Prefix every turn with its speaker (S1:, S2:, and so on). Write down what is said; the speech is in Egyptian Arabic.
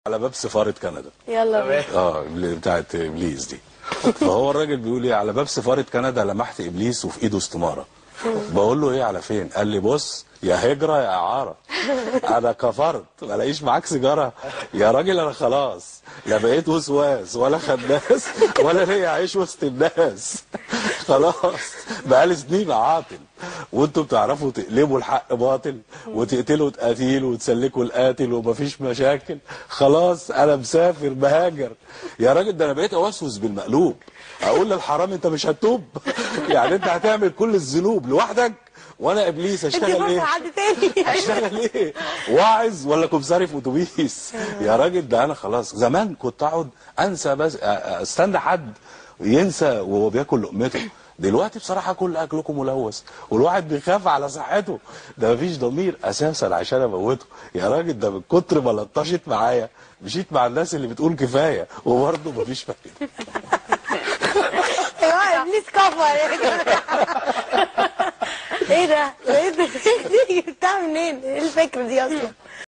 S1: على باب سفاره كندا
S2: يلا بينا
S1: اه اللي بتاعت ابليس دي فهو الراجل بيقول ايه على باب سفاره كندا لمحت ابليس وفي ايده استماره بقول له ايه على فين قال لي بص يا هجره يا اعاره انا كفرت ما الاقيش معاك سيجاره يا راجل انا خلاص لا بقيت وسواس ولا خناس ولا ليا عيش وسط الناس خلاص بقالي سنين عاطل وانتوا بتعرفوا تقلبوا الحق باطل وتقتلوا تقاتيل وتسلكوا القاتل ومفيش مشاكل خلاص انا مسافر بهاجر يا راجل ده انا بقيت اوسوس بالمقلوب اقول للحرام انت مش هتوب يعني انت هتعمل كل الذنوب لوحدك وانا ابليس
S2: ادي
S1: اشتغل
S2: فرصه
S1: ايه
S2: حد تاني
S1: اشتغل ايه واعظ ولا كمساري في اتوبيس يا راجل ده انا خلاص زمان كنت اقعد انسى بس استنى حد ينسى وهو بياكل لقمته دلوقتي بصراحه كل اكلكم ملوث والواحد بيخاف على صحته ده مفيش ضمير اساسا عشان اموته يا راجل ده من كتر ما لطشت معايا مشيت مع الناس اللي بتقول كفايه وبرضه مفيش فايده
S2: ايوه ابليس كفر يا جماعه ايه ده؟ ايه ده؟ دي جبتها منين؟ ايه الفكره دي اصلا؟